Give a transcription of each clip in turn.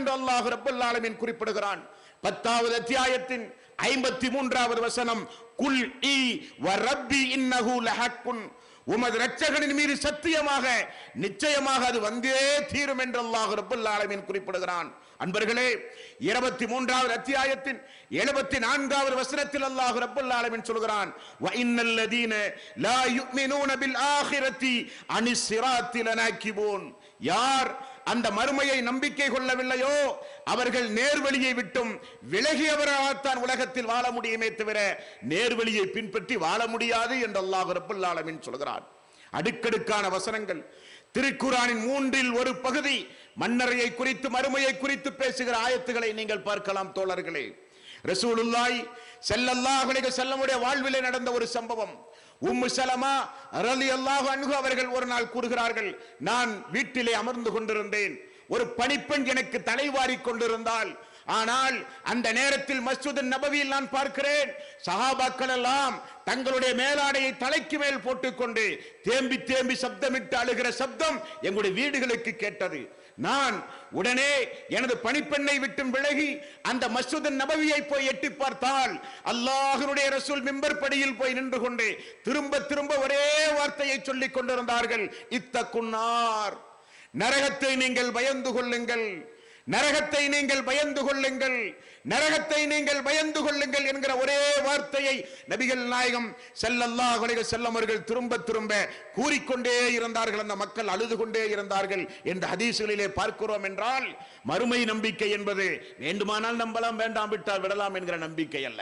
என்று அல்லாஹ் ரப்பல் ஆலமீன் குறிப்பிடுகிறான் பத்தாவது அத்தியாயத்தின் ஐம்பத்தி மூன்றாவது வசனம் குல் இ வ ரப்பி இன்னஹு லஹக்குன் உமது இரட்சகனின் மீது சத்தியமாக நிச்சயமாக அது வந்தே தீரும் என்று அல்லாஹ் ரப்பல் ஆலமீன் குறிப்பிடுகிறான் அன்பர்களே இருபத்தி மூன்றாவது அத்தியாயத்தின் எழுபத்தி நான்காவது வசனத்தில் அல்லாஹ் ரப்பல் ஆலமீன் சொல்கிறான் வ இன்னல் லதீன லா யுமினூன பில் ஆகிரத்தி அனி சிராத்தி லனாக்கிபூன் யார் அந்த மறுமையை நம்பிக்கை கொள்ளவில்லையோ அவர்கள் நேர்வழியை விட்டும் விலகியவராகத்தான் உலகத்தில் வாழ முடியுமே தவிர நேர்வழியை பின்பற்றி வாழ முடியாது என்று அல்லாஹ் ரப்பல் ஆலமீன் சொல்கிறான் அடுக்கடுக்கான வசனங்கள் திருக்குறானின் மூன்றில் ஒரு பகுதி மன்னரையை குறித்து மறுமையை குறித்து பேசுகிற ஆயத்துகளை நீங்கள் பார்க்கலாம் தோழர்களே ரசூலுல்லாய் ஸல்லல்லாஹு அலைஹி செல்லமுடைய வாழ்விலே நடந்த ஒரு சம்பவம் உம்மு சலமா ரலியல்லாஹு அன்ஹு அவர்கள் ஒரு நாள் கூறுகிறார்கள் நான் வீட்டிலே அமர்ந்து கொண்டிருந்தேன் ஒரு பணிப்பெண் எனக்கு தலைவாரி கொண்டிருந்தால் ஆனால் அந்த நேரத்தில் மஸ்ஜித் நபவியில் நான் பார்க்கிறேன் சஹாபாக்கள் எல்லாம் தங்களுடைய மேலாடையை தலைக்கு மேல் போட்டுக்கொண்டு தேம்பி தேம்பி சப்தமிட்டு அழுகிற சப்தம் எங்களுடைய வீடுகளுக்கு கேட்டது நான் உடனே எனது பணிப்பெண்ணை விட்டும் விலகி அந்த மஸ்ஜித் நபவியை போய் எட்டி பார்த்தால் அல்லாஹ்வுடைய ரசூல் மிம்பர் படியில் போய் நின்று கொண்டு திரும்ப திரும்ப ஒரே வார்த்தையை சொல்லிக் கொண்டிருந்தார்கள் இத்த குன்னார் நரகத்தை நீங்கள் பயந்து கொள்ளுங்கள் நரகத்தை நீங்கள் பயந்து கொள்ளுங்கள் நரகத்தை நீங்கள் பயந்து கொள்ளுங்கள் என்கிற ஒரே வார்த்தையை நபிகள் நாயகம் ஸல்லல்லாஹு அலைஹி வஸல்லம் அவர்கள் திரும்ப திரும்ப கூறிக்கொண்டே இருந்தார்கள் அந்த மக்கள் அழுது கொண்டே இருந்தார்கள் என்ற ஹதீஸ்களிலே பார்க்கிறோம் என்றால் மறுமை நம்பிக்கை என்பது வேண்டுமானால் நம்பலாம் வேண்டாம் விட்டால் விடலாம் என்கிற நம்பிக்கை அல்ல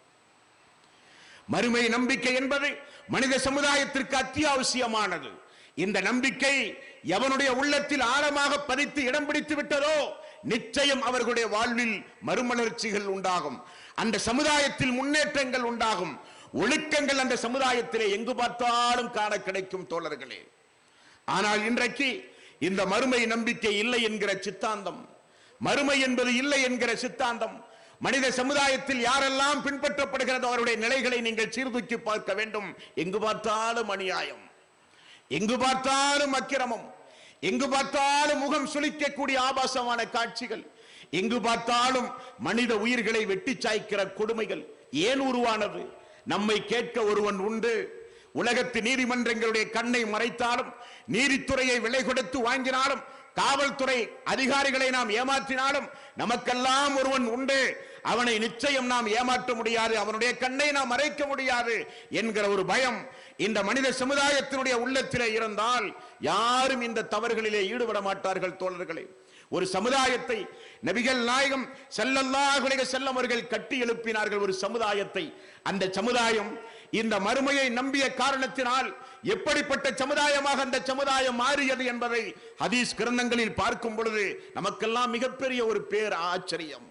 மறுமை நம்பிக்கை என்பது மனித சமுதாயத்திற்கு அத்தியாவசியமானது இந்த நம்பிக்கை எவனுடைய உள்ளத்தில் ஆழமாக பதித்து இடம் பிடித்து விட்டதோ நிச்சயம் அவர்களுடைய வாழ்வில் மறுமலர்ச்சிகள் உண்டாகும் அந்த சமுதாயத்தில் முன்னேற்றங்கள் உண்டாகும் ஒழுக்கங்கள் அந்த சமுதாயத்திலே எங்கு பார்த்தாலும் காண கிடைக்கும் தோழர்களே ஆனால் இன்றைக்கு இந்த மறுமை நம்பிக்கை இல்லை என்கிற சித்தாந்தம் மறுமை என்பது இல்லை என்கிற சித்தாந்தம் மனித சமுதாயத்தில் யாரெல்லாம் பின்பற்றப்படுகிறதோ அவருடைய நிலைகளை நீங்கள் சீர்தூக்கி பார்க்க வேண்டும் எங்கு பார்த்தாலும் அநியாயம் எங்கு பார்த்தாலும் அக்கிரமம் எங்கு பார்த்தாலும் முகம் சுளிக்கக்கூடிய ஆபாசமான காட்சிகள் எங்கு பார்த்தாலும் மனித உயிர்களை வெட்டி சாய்க்கிற கொடுமைகள் ஏன் உருவானது நம்மை கேட்க ஒருவன் உண்டு உலகத்து நீதிமன்றங்களுடைய கண்ணை மறைத்தாலும் நீதித்துறையை விலை கொடுத்து வாங்கினாலும் காவல்துறை அதிகாரிகளை நாம் ஏமாற்றினாலும் நமக்கெல்லாம் ஒருவன் உண்டு அவனை நிச்சயம் நாம் ஏமாற்ற முடியாது அவனுடைய கண்ணை நாம் மறைக்க முடியாது என்கிற ஒரு பயம் இந்த மனித சமுதாயத்தினுடைய உள்ளத்திலே இருந்தால் யாரும் இந்த தவறுகளிலே ஈடுபட மாட்டார்கள் தோழர்களே ஒரு சமுதாயத்தை நபிகள் நாயகம் ஸல்லல்லாஹு அலைஹி வஸல்லம் அவர்கள் கட்டி எழுப்பினார்கள் ஒரு சமுதாயத்தை அந்த சமுதாயம் இந்த மறுமையை நம்பிய காரணத்தினால் எப்படிப்பட்ட சமுதாயமாக அந்த சமுதாயம் மாறியது என்பதை ஹதீஸ் கிரந்தங்களில் பார்க்கும் பொழுது நமக்கெல்லாம் மிகப்பெரிய ஒரு பேர் ஆச்சரியம்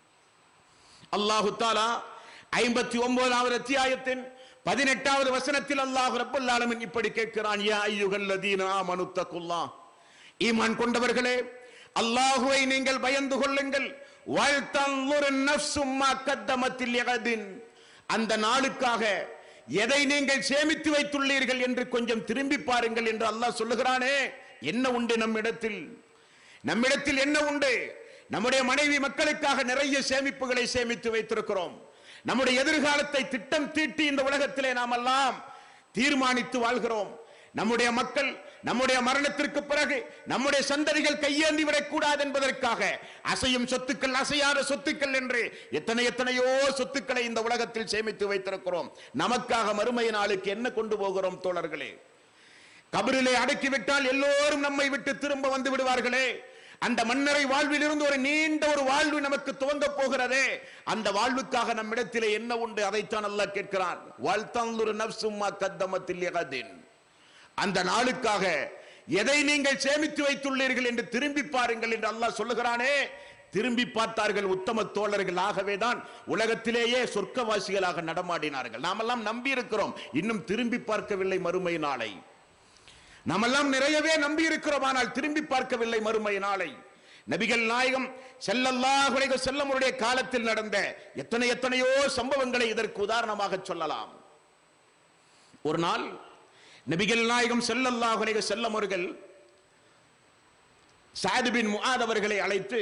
அல்லாஹு தாலா ஐம்பத்தி ஒன்பதாவது அத்தியாயத்தின் பதினெட்டாவது வசனத்தில் அல்லாஹ் ரப்பல் ஆலமீன் இப்படி கேட்கிறான் யா ஐயுகல் லதீன ஆமனு தக்குல்லா ஈமான் கொண்டவர்களே அல்லாஹுவை நீங்கள் பயந்து கொள்ளுங்கள் வல்தன்லுர் நஃப்சும் மா கத்தமத்தில் யகதின் அந்த நாளுக்காக எதை நீங்கள் சேமித்து வைத்துள்ளீர்கள் என்று கொஞ்சம் திரும்பி பாருங்கள் என்று அல்லாஹ் சொல்லுகிறானே என்ன உண்டு நம்மிடத்தில் நம்மிடத்தில் என்ன உண்டு நம்முடைய மனைவி மக்களுக்காக நிறைய சேமிப்புகளை சேமித்து வைத்திருக்கிறோம் நம்முடைய எதிர்காலத்தை திட்டம் தீட்டி இந்த உலகத்திலே நாம் எல்லாம் தீர்மானித்து வாழ்கிறோம் நம்முடைய மக்கள் நம்முடைய மரணத்திற்கு பிறகு நம்முடைய சந்ததிகள் கையேந்தி விடக்கூடாது என்பதற்காக அசையும் சொத்துக்கள் அசையாத சொத்துக்கள் என்று எத்தனை எத்தனையோ சொத்துக்களை இந்த உலகத்தில் சேமித்து வைத்திருக்கிறோம் நமக்காக மறுமை நாளுக்கு என்ன கொண்டு போகிறோம் தோழர்களே கபரிலே அடக்கிவிட்டால் எல்லோரும் நம்மை விட்டு திரும்ப வந்து விடுவார்களே அந்த மன்னரை வாழ்வில் இருந்து ஒரு நீண்ட ஒரு வாழ்வு நமக்கு துவங்க போகிறதே அந்த வாழ்வுக்காக நம்மிடத்திலே என்ன உண்டு அதைத்தான் அல்லாஹ் கேட்கிறான் வாழ்த்தங்குரு நப்சும்மா கத்தமத்தில் யகதின் அந்த நாளுக்காக எதை நீங்கள் சேமித்து வைத்துள்ளீர்கள் என்று திரும்பி பாருங்கள் என்று அல்லாஹ் சொல்லுகிறானே திரும்பி பார்த்தார்கள் உத்தம தோழர்கள் ஆகவே தான் உலகத்திலேயே சொர்க்கவாசிகளாக நடமாடினார்கள் நாமெல்லாம் நம்பி இருக்கிறோம் இன்னும் திரும்பி பார்க்கவில்லை மறுமை நாளை நாமெல்லாம் நிறையவே நம்பி இருக்கிறோம் ஆனால் திரும்பி பார்க்கவில்லை மறுமை நாளை நபிகள் நாயகம் ஸல்லல்லாஹு அலைஹி வஸல்லம் அவருடைய காலத்தில் நடந்த எத்தனை எத்தனையோ சம்பவங்களை இதற்கு உதாரணமாக சொல்லலாம் ஒரு நாள் நபிகள் நாயகம் ஸல்லல்லாஹு அலைஹி வஸல்லம் அவர்கள் சாது பின் முஆத் அவர்களை அழைத்து